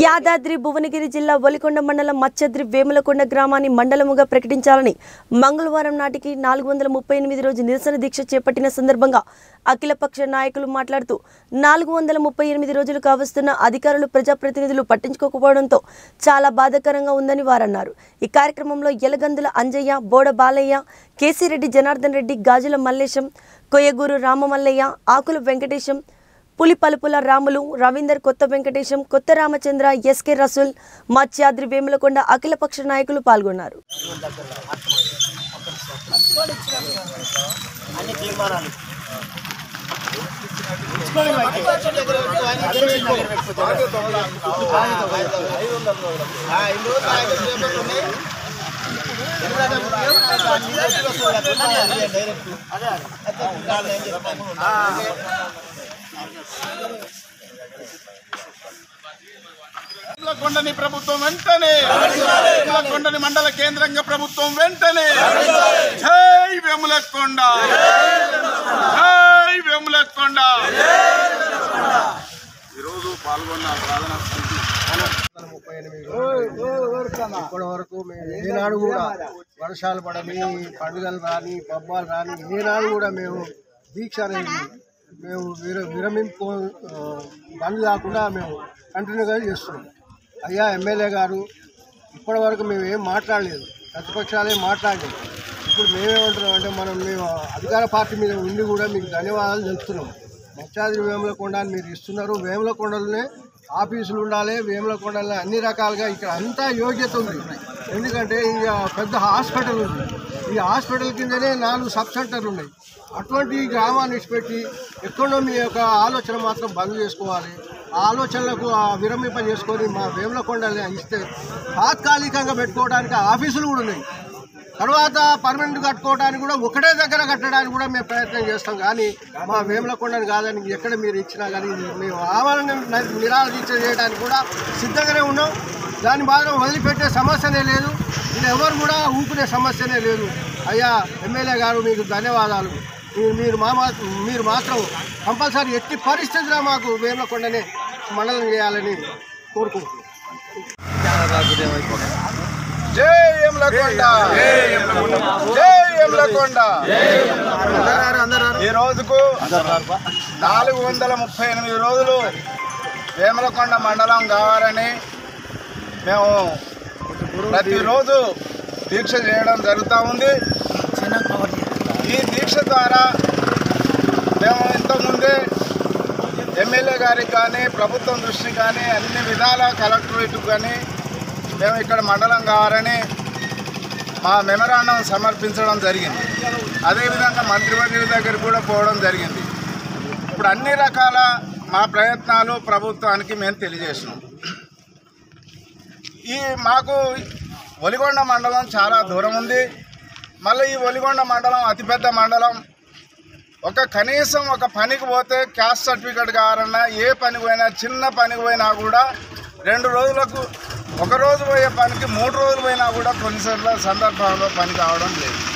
యాదాద్రి భువనగిరి జిల్లా ఒలికొండ మండలం మచ్చద్రి వేములకొండ గ్రామాన్ని మండలముగా ప్రకటించాలని మంగళవారం నాటికి నాలుగు వందల ముప్పై ఎనిమిది రోజు నిరసన దీక్ష చేపట్టిన సందర్భంగా అఖిలపక్ష నాయకులు మాట్లాడుతూ నాలుగు వందల ముప్పై ఎనిమిది రోజులు కావస్తున్న అధికారులు ప్రజాప్రతినిధులు పట్టించుకోకపోవడంతో చాలా బాధాకరంగా ఉందని వారన్నారు ఈ కార్యక్రమంలో ఎలగందుల అంజయ్య బోడ బాలయ్య కేసిరెడ్డి జనార్దన్ రెడ్డి గాజుల మల్లేశం కొయ్యగూరు రామమల్లయ్య ఆకుల వెంకటేశం పులి పలుపుల రాములు రవీందర్ కొత్త వెంకటేశం కొత్త రామచంద్ర ఎస్కే రసూల్ మత్స్యాద్రి వేములకొండ అఖిలపక్ష నాయకులు పాల్గొన్నారు అన్ని తీర్మానాలు కొండని ప్రభుత్వం వెంటనే కొండని మండల కేంద్రంగా ప్రభుత్వం వెంటనే జై వేములకొండ జై వేములకొండ ఈరోజు పాల్గొన్న సాధన ముప్పై ఎనిమిది ఇప్పటి వరకు మేము ఏనాడు కూడా వర్షాలు పడని పండుగలు రాని పబ్బాలు రాని ఏనాడు కూడా మేము దీక్ష అనేది మేము విర విరమింపు ఆ, బంద్ కాకుండా మేము కంటిన్యూగా చేస్తున్నాం అయ్యా ఎమ్మెల్యే గారు ఇప్పటి వరకు మేము ఏం మాట్లాడలేదు ప్రతిపక్షాలే మాట్లాడలేదు ఇప్పుడు మేమేమంటున్నాం అంటే మనం మేము అధికార పార్టీ మీద ఉండి కూడా మీకు ధన్యవాదాలు తెలుపుతున్నాం మత్స్యాద్రి వేములకొండ అని మీరు ఇస్తున్నారు వేములకొండలోనే ఆఫీసులు ఉండాలి వేములకొండలో అన్ని రకాలుగా ఇక్కడ అంతా యోగ్యత ఉంది ఎందుకంటే ఇక పెద్ద హాస్పిటల్ ఉంది ఈ హాస్పిటల్ కిందనే నాలుగు సబ్ సెంటర్లు ఉన్నాయి అటువంటి ఈ గ్రామాన్ని విడిచిపెట్టి ఎకానమీ యొక్క ఆలోచన మాత్రం బంద్ చేసుకోవాలి ఆ ఆలోచనలకు ఆ విరమింప చేసుకొని మా వేములకొండని ఇస్తే తాత్కాలికంగా పెట్టుకోవడానికి ఆఫీసులు కూడా ఉన్నాయి తర్వాత పర్మనెంట్ కట్టుకోవడానికి కూడా ఒకటే దగ్గర కట్టడానికి కూడా మేము ప్రయత్నం చేస్తాం కానీ మా వేములకొండని కాదని ఎక్కడ మీరు ఇచ్చినా కానీ ఇది మేము ఆవాలని నిరాదీక్ష చేయడానికి కూడా సిద్ధంగానే ఉన్నాం దాని మాత్రం వదిలిపెట్టే సమస్యనే లేదు ఇది ఎవరు కూడా ఊపునే సమస్యనే లేదు అయ్యా ఎమ్మెల్యే గారు మీకు ధన్యవాదాలు మీరు- మీరు మా మా- మీరు మాత్రం కంపల్సరీ ఎట్టి పరిస్థితిలో మాకు వేములకొండనే మండలం చేయాలని కోరుకుంటున్నాం జై వేములకొండ జై వేములకొండ ఈ రోజుకు నాలుగు వందల ముప్పై ఎనిమిది రోజులు వేములకొండ మండలం కావాలని మేము ప్రతిరోజు దీక్ష చేయడం జరుగుతూ ఉంది ఈ దీక్ష ద్వారా మేము ఇంతకుముందే ఎమ్మెల్యే గారికి కానీ ప్రభుత్వం దృష్టి కానీ అన్ని విధాల కలెక్టరేట్కి కానీ మేము ఇక్కడ మండలం కావాలని మా మెమరాండం సమర్పించడం జరిగింది అదేవిధంగా మంత్రివర్యుల దగ్గర కూడా పోవడం జరిగింది ఇప్పుడు అన్ని రకాల మా ప్రయత్నాలు ప్రభుత్వానికి మేము తెలియజేసినాం ఈ మాకు ఒలిగొండ మండలం చాలా దూరం ఉంది మళ్ళీ ఈ ఒలిగొండ మండలం అతిపెద్ద మండలం ఒక కనీసం ఒక పనికి పోతే క్యాస్ట్ సర్టిఫికేట్ కావాలన్నా ఏ పనికి పోయినా చిన్న పనికి పోయినా కూడా రెండు రోజులకు ఒక రోజు పోయే పనికి మూడు రోజులు పోయినా కూడా కొన్ని సందర్భాల్లో పని కావడం లేదు